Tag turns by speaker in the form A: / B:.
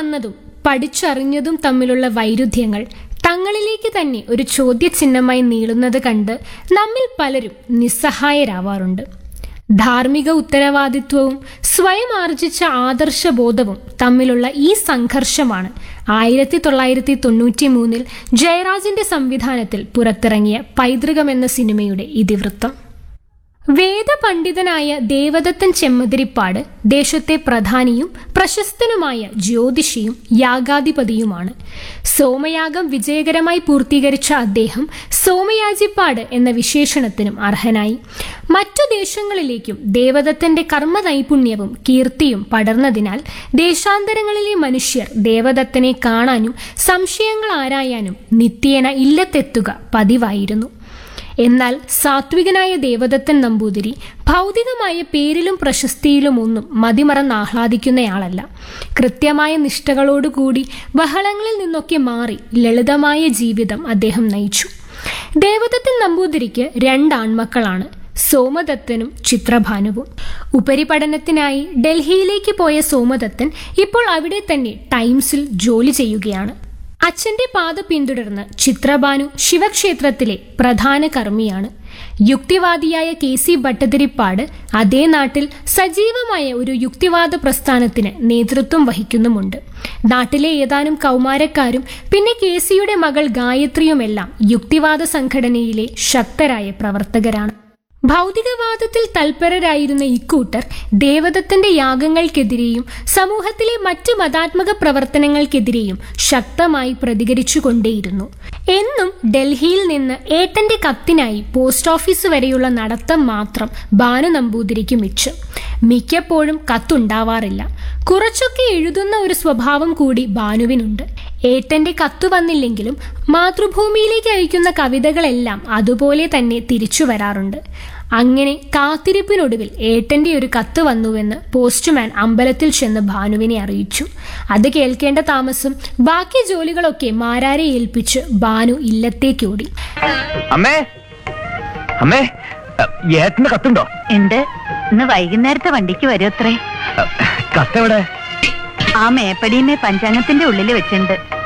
A: വന്നതും പഠിച്ചറിഞ്ഞതും തമ്മിലുള്ള വൈരുദ്ധ്യങ്ങൾ തങ്ങളിലേക്ക് തന്നെ ഒരു ചോദ്യചിഹ്നമായി നീളുന്നത് കണ്ട് നമ്മിൽ പലരും നിസ്സഹായരാവാറുണ്ട് ധാർമ്മിക ഉത്തരവാദിത്വവും സ്വയം ആർജിച്ച ആദർശബോധവും തമ്മിലുള്ള ഈ സംഘർഷമാണ് ആയിരത്തി തൊള്ളായിരത്തി തൊണ്ണൂറ്റി മൂന്നിൽ ജയരാജിന്റെ സംവിധാനത്തിൽ പുറത്തിറങ്ങിയ പൈതൃകം എന്ന സിനിമയുടെ ഇതിവൃത്തം വേദപണ്ഡിതനായ ദേവദത്തൻ ചെമ്മതിരിപ്പാട് ദേശത്തെ പ്രധാനിയും പ്രശസ്തനുമായ ജ്യോതിഷിയും യാഗാധിപതിയുമാണ് സോമയാഗം വിജയകരമായി പൂർത്തീകരിച്ച അദ്ദേഹം സോമയാജിപ്പാട് എന്ന വിശേഷണത്തിനും അർഹനായി മറ്റു ദേശങ്ങളിലേക്കും ദേവദത്തന്റെ കർമ്മ നൈപുണ്യവും കീർത്തിയും പടർന്നതിനാൽ ദേശാന്തരങ്ങളിലെ മനുഷ്യർ ദേവദത്തനെ കാണാനും സംശയങ്ങൾ ആരായാനും നിത്യേന ഇല്ലത്തെത്തുക പതിവായിരുന്നു എന്നാൽ സാത്വികനായ ദേവദത്തൻ നമ്പൂതിരി ഭൗതികമായ പേരിലും പ്രശസ്തിയിലും ഒന്നും മതിമറന്ന് ആഹ്ലാദിക്കുന്നയാളല്ല കൃത്യമായ നിഷ്ഠകളോടുകൂടി ബഹളങ്ങളിൽ നിന്നൊക്കെ മാറി ലളിതമായ ജീവിതം അദ്ദേഹം നയിച്ചു ദേവദത്തൻ നമ്പൂതിരിക്ക് രണ്ട് ആൺമക്കളാണ് സോമദത്തനും ചിത്രഭാനുവും ഉപരിപഠനത്തിനായി ഡൽഹിയിലേക്ക് പോയ സോമദത്തൻ ഇപ്പോൾ അവിടെ തന്നെ ടൈംസിൽ ജോലി ചെയ്യുകയാണ് അച്ഛന്റെ പാത പിന്തുടർന്ന് ചിത്രഭാനു ശിവക്ഷേത്രത്തിലെ പ്രധാന കർമ്മിയാണ് യുക്തിവാദിയായ കെ സി ഭട്ടതിരിപ്പാട് അതേ നാട്ടിൽ സജീവമായ ഒരു യുക്തിവാദ പ്രസ്ഥാനത്തിന് നേതൃത്വം വഹിക്കുന്നുമുണ്ട് നാട്ടിലെ ഏതാനും കൗമാരക്കാരും പിന്നെ കെ സിയുടെ മകൾ ഗായത്രിയുമെല്ലാം യുക്തിവാദ സംഘടനയിലെ ശക്തരായ പ്രവർത്തകരാണ് ഭൗതികവാദത്തിൽ തൽപരരായിരുന്ന ഇക്കൂട്ടർ ദേവദത്തന്റെ യാഗങ്ങൾക്കെതിരെയും സമൂഹത്തിലെ മറ്റ് മതാത്മക പ്രവർത്തനങ്ങൾക്കെതിരെയും ശക്തമായി പ്രതികരിച്ചുകൊണ്ടേയിരുന്നു എന്നും ഡൽഹിയിൽ നിന്ന് ഏട്ടന്റെ കത്തിനായി പോസ്റ്റ് ഓഫീസ് വരെയുള്ള നടത്തം മാത്രം ഭാനു നമ്പൂതിരിക്ക് മിച്ചം മിക്കപ്പോഴും കത്തുണ്ടാവാറില്ല കുറച്ചൊക്കെ എഴുതുന്ന ഒരു സ്വഭാവം കൂടി ഭാനുവിനുണ്ട് ഏട്ടന്റെ കത്തു വന്നില്ലെങ്കിലും മാതൃഭൂമിയിലേക്ക് അയക്കുന്ന കവിതകളെല്ലാം അതുപോലെ തന്നെ തിരിച്ചു വരാറുണ്ട് അങ്ങനെ കാത്തിരിപ്പിനൊടുവിൽ ഏട്ടന്റെ ഒരു കത്ത് വന്നുവെന്ന് പോസ്റ്റ്മാൻ അമ്പലത്തിൽ ചെന്ന് ഭാനുവിനെ അറിയിച്ചു അത് കേൾക്കേണ്ട താമസം ബാക്കി ജോലികളൊക്കെ മാരാരെ ഏൽപ്പിച്ച് ഭാനു ഇല്ലത്തേക്കോടി
B: അമ്മേ അമ്മേ ഏട്ടന് കത്തുണ്ടോ
C: ഉണ്ട് ഇന്ന് വൈകുന്നേരത്തെ വണ്ടിക്ക് വരുമത്രേ
B: കത്തെവിടെ
C: ആ മേപ്പടിയുമേ പഞ്ചാംഗത്തിന്റെ ഉള്ളിൽ വെച്ചിട്ടുണ്ട്